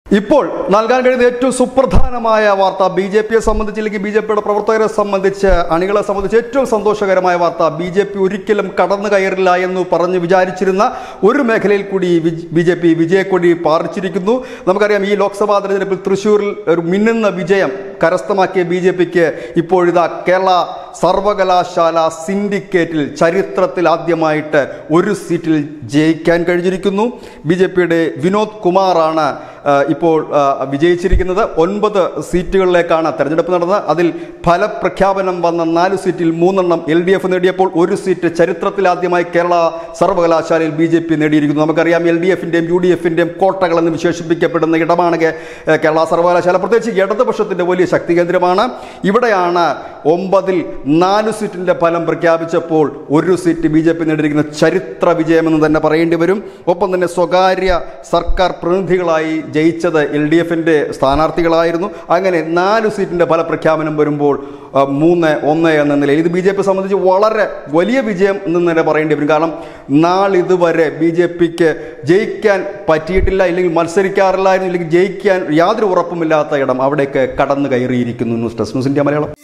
ഇപ്പോൾ നൽകാൻ കഴിയുന്ന ഏറ്റവും സുപ്രധാനമായ വാർത്ത ബി ജെ പിയെ സംബന്ധിച്ച് അല്ലെങ്കിൽ ബി ജെ പിയുടെ പ്രവർത്തകരെ സംബന്ധിച്ച് അണികളെ സംബന്ധിച്ച് ഏറ്റവും സന്തോഷകരമായ വാർത്ത ബി ജെ പി ഒരിക്കലും കടന്നു കയറില്ല എന്ന് പറഞ്ഞ് വിചാരിച്ചിരുന്ന ഒരു മേഖലയിൽ കൂടി ബി ജെ പി വിജയക്കൊടി പാറിച്ചിരിക്കുന്നു നമുക്കറിയാം ഈ ലോക്സഭാ തെരഞ്ഞെടുപ്പിൽ തൃശ്ശൂരിൽ ഒരു മിന്നുന്ന വിജയം കരസ്ഥമാക്കിയ ബി ജെ പിക്ക് ഇപ്പോഴിതാ കേരള സർവകലാശാല സിൻഡിക്കേറ്റിൽ ചരിത്രത്തിൽ ആദ്യമായിട്ട് ഒരു സീറ്റിൽ ജയിക്കാൻ കഴിഞ്ഞിരിക്കുന്നു ബി ജെ പിയുടെ വിനോദ് കുമാറാണ് ആ, ഇപ്പോൾ ആ, വിജയിച്ചിരിക്കുന്നത് ഒൻപത് സീറ്റുകളിലേക്കാണ് തെരഞ്ഞെടുപ്പ് നടന്നത് അതിൽ ഫലപ്രഖ്യാപനം വന്ന നാല് സീറ്റിൽ മൂന്നെണ്ണം എൽ ഡി എഫ് നേടിയപ്പോൾ ഒരു സീറ്റ് ചരിത്രത്തിൽ ആദ്യമായി കേരള സർവകലാശാലയിൽ ബി ജെ പി നേടിയിരിക്കുന്നു നമുക്കറിയാം എൽ ഡി എഫിൻ്റെയും യു ഡി എഫിൻ്റെയും കോട്ടകളെന്ന് വിശേഷിപ്പിക്കപ്പെടുന്ന ഇടമാണ് കേ- ഏ, കേരള സർവകലാശാല പ്രത്യേകിച്ച് ഇടതുപക്ഷത്തിൻ്റെ വലിയ ശക്തി കേന്ദ്രമാണ് ഇവിടെയാണ് ഒമ്പതിൽ നാല് സീറ്റിൻ്റെ ഫലം പ്രഖ്യാപിച്ചപ്പോൾ ഒരു സീറ്റ് ബി ജെ പി നേടിയിരിക്കുന്ന ചരിത്ര വിജയമെന്ന് തന്നെ പറയേണ്ടി വരും ഒപ്പം തന്നെ സ്വകാര്യ സർക്കാർ പ്രതിനിധികളായി ജയിച്ചത് എൽ ഡി എഫിൻ്റെ സ്ഥാനാർത്ഥികളായിരുന്നു അങ്ങനെ നാല് സീറ്റിൻ്റെ ഫലപ്രഖ്യാപനം വരുമ്പോൾ ആ, മൂന്ന് ഒന്ന് എന്ന നിലയിൽ ഇത് ബി ജെ പി സംബന്ധിച്ച് വളരെ വലിയ വിജയം എന്ന് തന്നെ പറയേണ്ടി വരും കാരണം നാളിതുവരെ ബി ജെ പിക്ക് ജയിക്കാൻ പറ്റിയിട്ടില്ല ഇല്ലെങ്കിൽ മത്സരിക്കാറില്ലായിരുന്നു ഇല്ലെങ്കിൽ ജയിക്കാൻ യാതൊരു ഉറപ്പുമില്ലാത്ത ഇടം അവിടേക്ക് കടന്നു കയറിയിരിക്കുന്നു news desk news India Malayalam